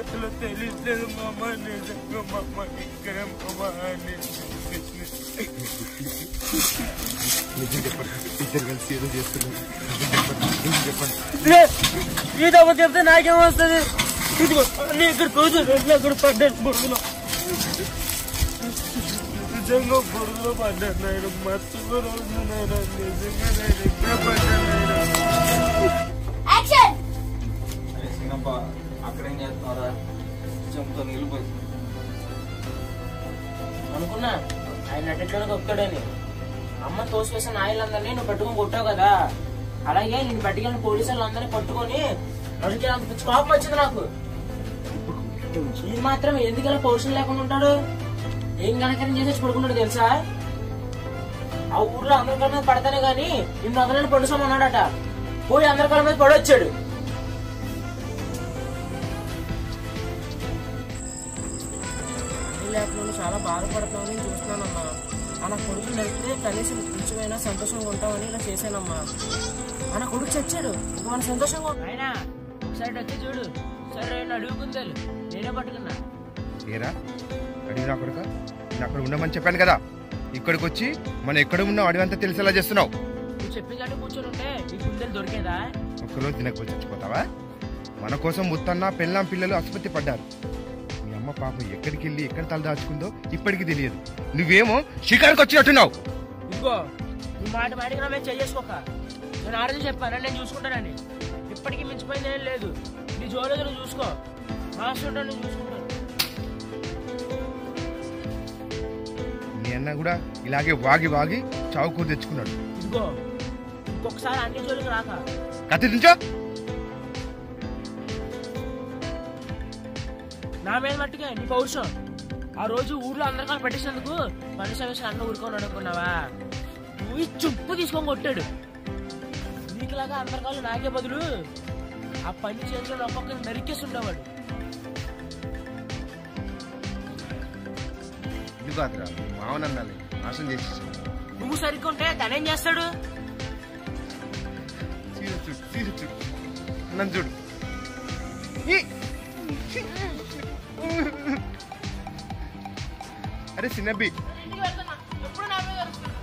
అసలు తెలియలేదు మామ నిజంగా మామ ఇక్కడ మామ అని నిజం చెప్పండి ఇద్దరు కలిసి ఏదో చేస్తున్నారు నిజం చెప్పండి నిజం చెప్పండి ఈ దెబ్బ చెప్తే నాకేం వస్తుంది ఇదిగో అన్నీ ఇక్కడ కూర్చో రెండు అక్కడ పడ్డాను బురదలో నిజంగా బురదలో పడ్డాను నాయన మత్తుగా రోజు నాయన నిజంగా నేను ఇక్కడ పడ్డాను నాయన యాక్షన్ అరే సింగప్ప అక్కడేం చేస్తున్నారా చెంపుతో నీళ్ళు పోయి అనుకున్నా ఆయన నటిట్లోనే ఒక్కడని అమ్మ తోసివేసిన నాయలందరినీ నువ్వు పట్టుకొని కొట్టావు కదా అలాగే నేను పట్టుకెళ్ళిన పోలీసు వాళ్ళందరినీ పట్టుకొని నడికి అంత పిచ్చి కోపం వచ్చింది నాకు ఇది మాత్రం ఎందుకలా పౌరుషం లేకుండా ఉంటాడు ఏం కనకరం చేసేసి పడుకున్నాడు తెలుసా ఆ ఊర్లో అందరి కాళ్ళ మీద పడతానే గాని నిన్ను వదలని పడుకోమన్నాడట పోయి అందరి కాళ్ళ మీద పడొచ్చాడు లేకుండా చాలా బాధపడతామని చూస్తున్నానమ్మా మన కొడుకు నడిపితే కనీసం కొంచెమైనా సంతోషంగా ఉంటామని ఇలా చేశానమ్మా మన కొడుకు చచ్చాడు ఇంక మన సంతోషంగా ఆయన ఒకసారి వచ్చి చూడు సరే అడుగుకుందాలు నేనే పట్టుకున్నా ఏరా అడిగినా కొడుక నేను అక్కడ ఉండమని చెప్పాను కదా ఇక్కడికి వచ్చి మనం ఎక్కడ ఉన్నాం అడివంతా తెలిసేలా చేస్తున్నావు నువ్వు చెప్పి గంట కూర్చొని ఉంటే ఈ కుందేలు దొరికేదా ఒక్కరోజు తినకపోతే చచ్చిపోతావా మన కోసం ముత్తన్న పెళ్ళాం పిల్లలు ఆసుపత్రి పడ్డారు మీ అమ్మ పాపం ఎక్కడికి వెళ్ళి ఎక్కడ తల దాచుకుందో ఇప్పటికీ తెలియదు నువ్వేమో షికారుకి వచ్చినట్టున్నావు ఇదిగో ఈ మాట మాటికి నా మీద చేసుకోక నేను ఆ రోజు చెప్పాను నేను చూసుకుంటానని ఇప్పటికీ మించిపోయింది ఏం లేదు నీ జోలేదు నువ్వు చూసుకో మాస్టర్ నువ్వు చూసుకుంటాను మీ అన్న కూడా ఇలాగే వాగి వాగి చావుకూరు తెచ్చుకున్నాడు ఇదిగో ఇంకొకసారి అన్ని జోలికి రాక కత్తి దించో నా మీద మట్టుకే నీ పౌరుషం ఆ రోజు ఊర్లో అందరికాలు పెట్టేసినందుకు పని సమస్య అన్న ఊరుకొని అనుకున్నావా నువ్వు చుప్పు తీసుకొని కొట్టాడు నీకులాగా అందరికాలు నాకే బదులు ఆ పని చేతిలో ఒక్కొక్కరిని నరికేసి ఉండేవాడు ఇది కాదురా మావనన్నాలి నాశనం చేసేసాడు నువ్వు సరిగ్గా ఉంటే తనేం చేస్తాడు సీరియస్ చూడు సీరియస్ చూడు నన్ను చూడు ఈ! అరే చిన్నబ్బి ఎప్పుడు నా మీద అరుస్తున్నావు?